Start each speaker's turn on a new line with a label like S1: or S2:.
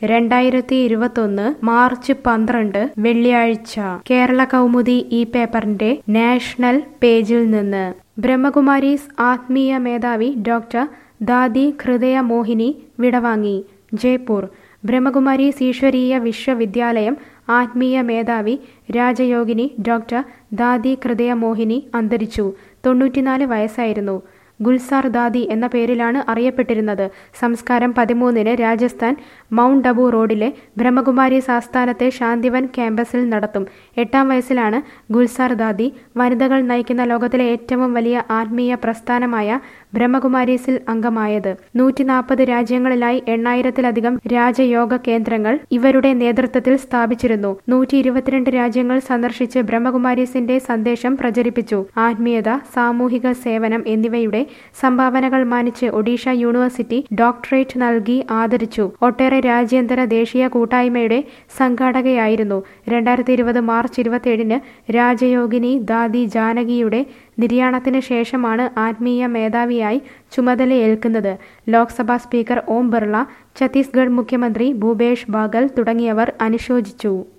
S1: രണ്ടായിരത്തി ഇരുപത്തൊന്ന് മാർച്ച് പന്ത്രണ്ട് വെള്ളിയാഴ്ച കേരള കൗമുദി ഈ പേപ്പറിന്റെ നാഷണൽ പേജിൽ നിന്ന് ബ്രഹ്മകുമാരീസ് ആത്മീയ മേധാവി ഡോക്ടർ ദാദി ഹൃദയ മോഹിനി വിടവാങ്ങി ജയ്പൂർ ബ്രഹ്മകുമാരീസ് ഈശ്വരീയ വിശ്വവിദ്യാലയം ആത്മീയ മേധാവി രാജയോഗിനി ഡോക്ടർ ദാദി ഹൃദയ മോഹിനി അന്തരിച്ചു തൊണ്ണൂറ്റിനാല് വയസ്സായിരുന്നു ഗുൽസാർ ദാദി എന്ന പേരിലാണ് അറിയപ്പെട്ടിരുന്നത് സംസ്കാരം പതിമൂന്നിന് രാജസ്ഥാൻ മൗണ്ട് അബു റോഡിലെ ബ്രഹ്മകുമാരീസ് ആസ്ഥാനത്തെ ശാന്തിവൻ ക്യാമ്പസിൽ നടത്തും എട്ടാം വയസ്സിലാണ് ഗുൽസാർ ദാദി വനിതകൾ നയിക്കുന്ന ലോകത്തിലെ ഏറ്റവും വലിയ ആത്മീയ പ്രസ്ഥാനമായ ബ്രഹ്മകുമാരീസിൽ അംഗമായത് നൂറ്റി നാൽപ്പത് രാജ്യങ്ങളിലായി എണ്ണായിരത്തിലധികം രാജയോഗ കേന്ദ്രങ്ങൾ ഇവരുടെ നേതൃത്വത്തിൽ സ്ഥാപിച്ചിരുന്നു നൂറ്റി ഇരുപത്തിരണ്ട് രാജ്യങ്ങൾ സന്ദർശിച്ച് ബ്രഹ്മകുമാരീസിന്റെ സന്ദേശം പ്രചരിപ്പിച്ചു ആത്മീയത സാമൂഹിക സേവനം എന്നിവയുടെ സംഭാവനകൾ മാനിച്ച് ഒഡീഷ യൂണിവേഴ്സിറ്റി ഡോക്ടറേറ്റ് നൽകി ആദരിച്ചു ഒട്ടേറെ രാജ്യാന്തര ദേശീയ കൂട്ടായ്മയുടെ സംഘാടകയായിരുന്നു രണ്ടായിരത്തി ഇരുപത് മാർച്ച് ഇരുപത്തിയേഴിന് രാജയോഗിനി ദാദി ജാനകിയുടെ നിര്യാണത്തിന് ശേഷമാണ് ആത്മീയ മേധാവിയായി ചുമതലയേൽക്കുന്നത് ലോക്സഭാ സ്പീക്കർ ഓം ബിർള ഛത്തീസ്ഗഡ് മുഖ്യമന്ത്രി ഭൂപേഷ് ബാഗൽ തുടങ്ങിയവർ അനുശോചിച്ചു